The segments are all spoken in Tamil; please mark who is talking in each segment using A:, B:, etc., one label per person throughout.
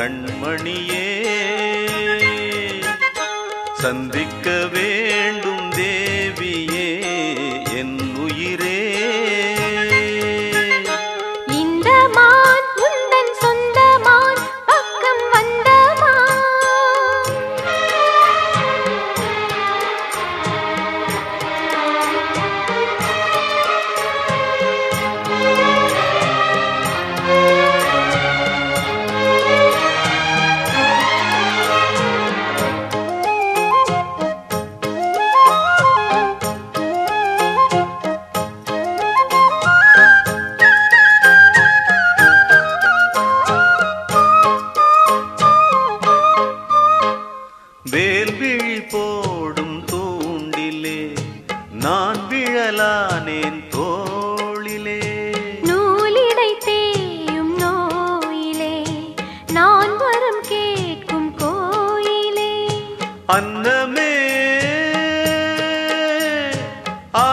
A: கண்மணியே சந்திக்க வேண்டும் தேவியே என் உயிரே
B: இந்த மான் உந்தன் சொந்த மான் பக்கம் வந்த மான்
A: வேல்விழி போடும் தூண்டிலே நான் விழலானேன் தோளிலே
B: நூலிடை தேயும் நோயிலே நான் வரம் கேட்கும் கோயிலே
A: அன்னமே ஆ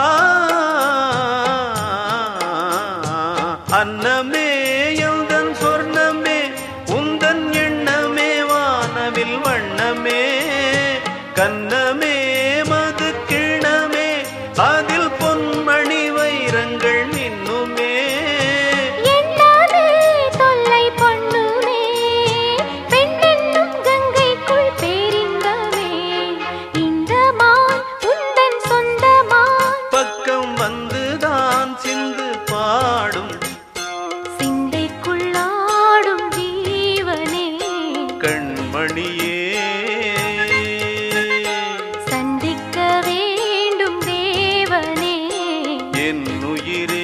A: அன்னமே எந்தன் சொர்ணமே உந்தன் எண்ணமே வானவில் வண்ணமே கண்ணமே மது கிணமே அதில் பொன்மணி வைரங்கள் மின்னுமே
B: எண்ணாதே தொல்லை பண்ணுமே பெண்ணென்னும் கங்கைக்குள் பேரின்பமே இந்த மான் உந்தன் சொந்த மான்
A: பக்கம் வந்துதான் சிந்து பாடும்
B: சிந்தைக்குள்ளாடும் ஜீவனே
A: கண்மணியே
B: சந்திக்க வேண்டும் தேவனே
A: என் உயிரே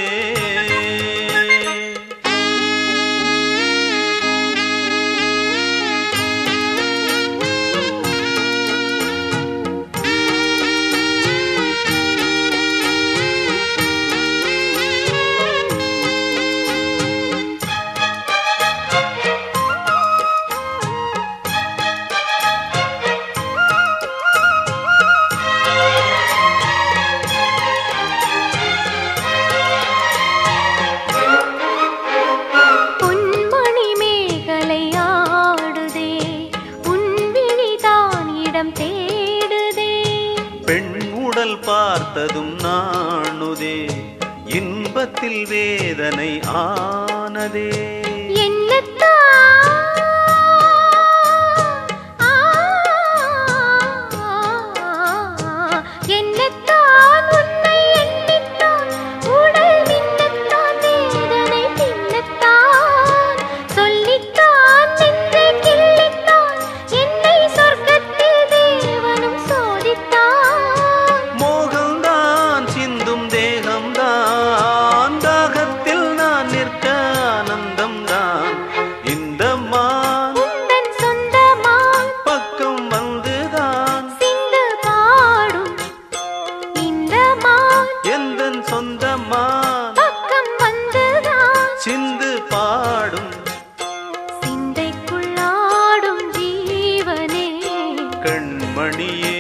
B: பொன்மணி மேகலை ஆடுதே உன்விழிதான் இடம் தேடுதே
A: பெண் உடல் பார்த்ததும் நாணுதே இன்பத்தில் வேதனை ஆனதே
B: என்னத்தான் ஆ, என்னத்தான் உன்னை எண்ணித்தான் உடல் மின்னத்தான் வேதனை பின்னத்தான் சொல்லித்தான் நெஞ்சை கிள்ளித்தான் என்னை சொர்க்கத்தில் தேவனும் சோதித்தான்
A: மோகம்தான் சிந்தும் தேகம்தான் தாகத்தில் நான் நிற்க ஆனந்தம்தான் இந்த மான்
B: உந்தன் சொந்தமான்
A: பக்கம் வந்துதான்
B: சிந்து பாடும் இந்த மான்
A: எந்தன் சொந்தமான்
B: பக்கம் வந்துதான்
A: சிந்து பாடும்
B: சிந்தைக்குள்ளாடும் ஜீவனே
A: கண்மணியே